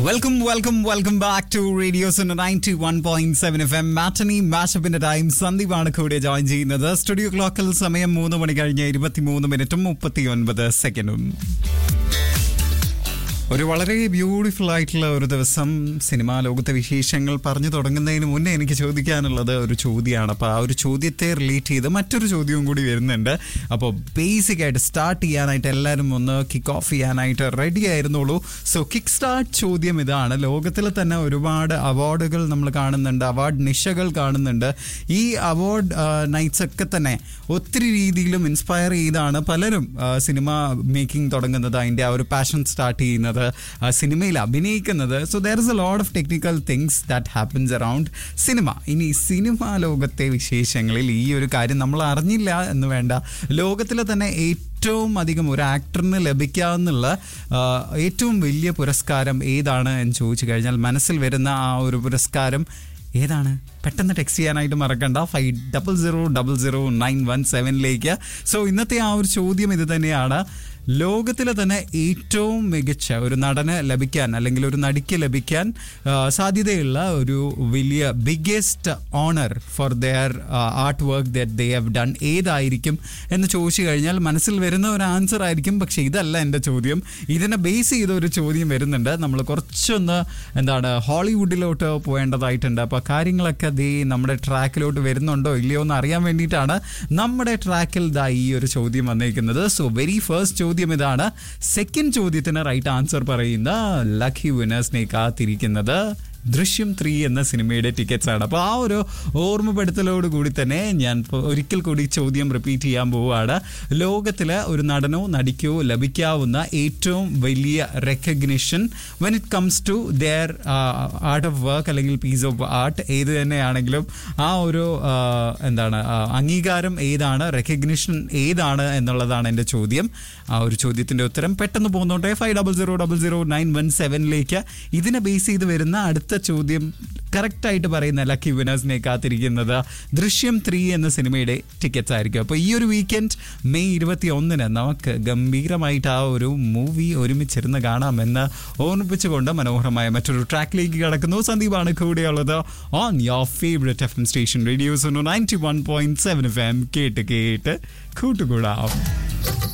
welcome welcome welcome back to radio's ninety one point seven F M matinee മാഷപ്പിന്റെ time സന്ദീപാണ് കൂടെ join ചെയ്യുന്നത് studio ക്ലോക്കിൽ സമയം മൂന്ന് മണി കഴിഞ്ഞ് ഇരുപത്തിമൂന്ന് മിനിറ്റും മുപ്പത്തി ഒൻപത് സെക്കൻഡും ഒരു വളരെ ബ്യൂട്ടിഫുൾ ആയിട്ടുള്ള ഒരു ദിവസം സിനിമാ ലോകത്തെ വിശേഷങ്ങൾ പറഞ്ഞു തുടങ്ങുന്നതിന് മുന്നേ എനിക്ക് ചോദിക്കാനുള്ളത് ഒരു ചോദ്യമാണ് അപ്പോൾ ആ ഒരു ചോദ്യത്തെ റിലേറ്റ് ചെയ്ത് മറ്റൊരു ചോദ്യവും കൂടി വരുന്നുണ്ട് അപ്പോൾ ബേസിക് ആയിട്ട് സ്റ്റാർട്ട് ചെയ്യാനായിട്ട് എല്ലാവരും ഒന്ന് കിക്ക് ഓഫ് ചെയ്യാനായിട്ട് റെഡി ആയിരുന്നുള്ളൂ സോ കിക്ക് സ്റ്റാർട്ട് ചോദ്യം ഇതാണ് ലോകത്തിൽ തന്നെ ഒരുപാട് അവാർഡുകൾ നമ്മൾ കാണുന്നുണ്ട് അവാർഡ് നിശകൾ കാണുന്നുണ്ട് ഈ അവാർഡ് നൈറ്റ്സ് ഒക്കെ തന്നെ ഒത്തിരി രീതിയിലും ഇൻസ്പയർ ചെയ്താണ് പലരും സിനിമ മേക്കിംഗ് തുടങ്ങുന്നത് അതിൻ്റെ ആ ഒരു പാഷൻ സ്റ്റാർട്ട് ചെയ്യുന്നത് ആ സിനിമയിൽ അഭിനയിക്കുന്നത് so there is a load of technical things that happens around cinema ഇനി സിനിമ ലോകത്തെ വിശേഷങ്ങളിൽ ഈ ഒരു കാര്യം നമ്മൾ അറിഞ്ഞില്ല എന്ന് വേണ്ട ലോകത്തിലെ തന്നെ ഏറ്റവും അധികം ഒരു ആക്ടറിന് ലഭിക്കാവുന്നുള്ള ആ, ഏറ്റവും വലിയ പുരസ്കാരം ഏതാണ് എന്ന് ചോദിച്ചു കഴിഞ്ഞാൽ മനസ്സിൽ വരുന്ന ആ ഒരു പുരസ്കാരം ഏതാണ് പെട്ടെന്ന് ടെക്സ്റ്റ് ചെയ്യാനായിട്ട് മറക്കണ്ട five double zero double zero nine one സെവനിലേക്ക് സോ ഇന്നത്തെ ആ ഒരു ചോദ്യം ഇത് തന്നെയാണ് ലോകത്തിലെ തന്നെ ഏറ്റവും മികച്ച ഒരു നടന് ലഭിക്കാൻ അല്ലെങ്കിൽ ഒരു നടിക്ക് ലഭിക്കാൻ ആ, സാധ്യതയുള്ള ഒരു വലിയ biggest honour for their art work that they have done ഏതായിരിക്കും എന്ന് ചോദിച്ചു കഴിഞ്ഞാൽ മനസ്സിൽ വരുന്ന ഒരു ആൻസർ ആയിരിക്കും പക്ഷേ ഇതല്ല എൻ്റെ ചോദ്യം ഇതിനെ ബേസ് ചെയ്ത ഒരു ചോദ്യം വരുന്നുണ്ട് നമ്മൾ കുറച്ചൊന്ന് എന്താണ് ഹോളിവുഡിലോട്ട് പോകേണ്ടതായിട്ടുണ്ട് അപ്പോൾ കാര്യങ്ങളൊക്കെ ദേ നമ്മുടെ ട്രാക്കിലോട്ട് വരുന്നുണ്ടോ ഇല്ലയോ എന്ന് അറിയാൻ വേണ്ടിയിട്ടാണ് നമ്മുടെ ട്രാക്കിൽ ദാ ഈ ഒരു ചോദ്യം വന്നേക്കുന്നത് സോ വെരി ഫസ്റ്റ് ചോദ്യം ഇതാണ് സെക്കൻഡ് ചോദ്യത്തിന് റൈറ്റ് ആൻസർ പറയുന്ന ലക്കി വിനേഴ്സിനെ കാത്തിരിക്കുന്നത് ദൃശ്യം ത്രീ എന്ന സിനിമയുടെ ടിക്കറ്റ്സ് ആണ് അപ്പോൾ ആ ഒരു ഓർമ്മപ്പെടുത്തലോട് കൂടി തന്നെ ഞാൻ ഇപ്പൊ ഒരിക്കൽ കൂടി ചോദ്യം റിപ്പീറ്റ് ചെയ്യാൻ പോവുകയാണ് ലോകത്തിലെ ഒരു നടനോ നടിക്കോ ലഭിക്കാവുന്ന ഏറ്റവും വലിയ recognition when it comes to their art of work അല്ലെങ്കിൽ പീസ് ഓഫ് ആർട്ട് ഏത് തന്നെയാണെങ്കിലും ആ ഒരു ആ, എന്താണ് ആ, അംഗീകാരം ഏതാണ് റെക്കഗ്നിഷൻ ഏതാണ് എന്നുള്ളതാണ് എൻ്റെ ചോദ്യം ആ ഒരു ചോദ്യത്തിൻ്റെ ഉത്തരം പെട്ടെന്ന് പോകുന്നോട്ടെ five double zero double zero nine one സെവനിലേക്ക് ഇതിനെ ബേസ് ചെയ്ത് വരുന്ന അടുത്ത ചോദ്യം കറക്റ്റായിട്ട് പറയുന്ന ലക്കി വിനേഴ്സിനെ കാത്തിരിക്കുന്നത് ദൃശ്യം ത്രീ എന്ന സിനിമയുടെ ടിക്കറ്റ്സ് ആയിരിക്കും അപ്പോൾ ഈ ഒരു വീക്കെൻഡ് മെയ് ഇരുപത്തി ഒന്നിന് നമുക്ക് ഗംഭീരമായിട്ട് ആ ഒരു മൂവി ഒരുമിച്ചിരുന്ന് കാണാമെന്ന് ഓർമ്മിപ്പിച്ചുകൊണ്ട് മനോഹരമായ മറ്റൊരു ട്രാക്കിലേക്ക് കടക്കുന്നു സന്ദീപാണ് കൂടെയുള്ളത് on your favourite F M station radio's ninety one point seven F M കേട്ട് കേട്ട് കൂട്ടുകൂടാം